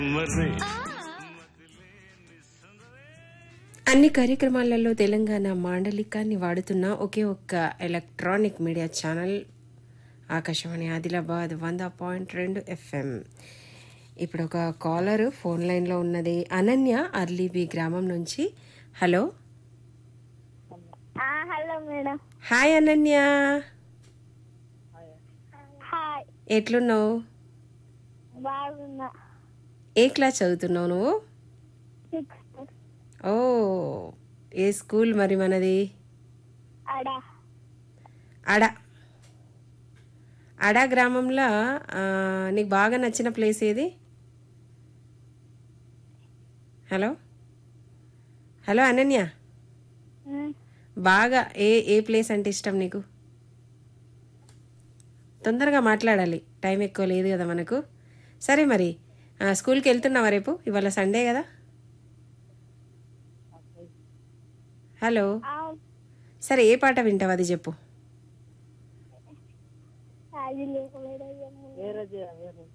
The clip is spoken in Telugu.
అన్ని కార్యక్రమాలలో తెలంగాణ మాండలికాన్ని వాడుతున్న ఒకే ఒక్క electronic media channel Akashvani Adilabad వంద పాయింట్ రెండు ఎఫ్ఎం ఇప్పుడు ఒక కాలర్ ఫోన్ లైన్లో ఉన్నది అనన్య అర్లీబి గ్రామం నుంచి హలో ఆ, hello madam hi Ananya hi ఎట్లున్నావు బాగున్నా ఏ క్లాస్ చదువుతున్నావు నువ్వు సిక్స్ ఓ ఏ స్కూల్ మరి మనది అడా అడ అడ గ్రామంలో ఆ, నీకు బాగా నచ్చిన ప్లేస్ ఏది హలో హలో అనన్య ఉమ్, బాగా ఏ ఏ ప్లేస్ అంటే ఇష్టం నీకు తొందరగా మాట్లాడాలి టైం ఎక్కువ లేదు కదా మనకు సరే మరి ఆ, స్కూల్కి వెళ్తున్నావా రేపు ఇవాళ సండే కదా హలో ఆ, సరే ఏ పాట వింటావు అది చెప్పు అది లేక మేడం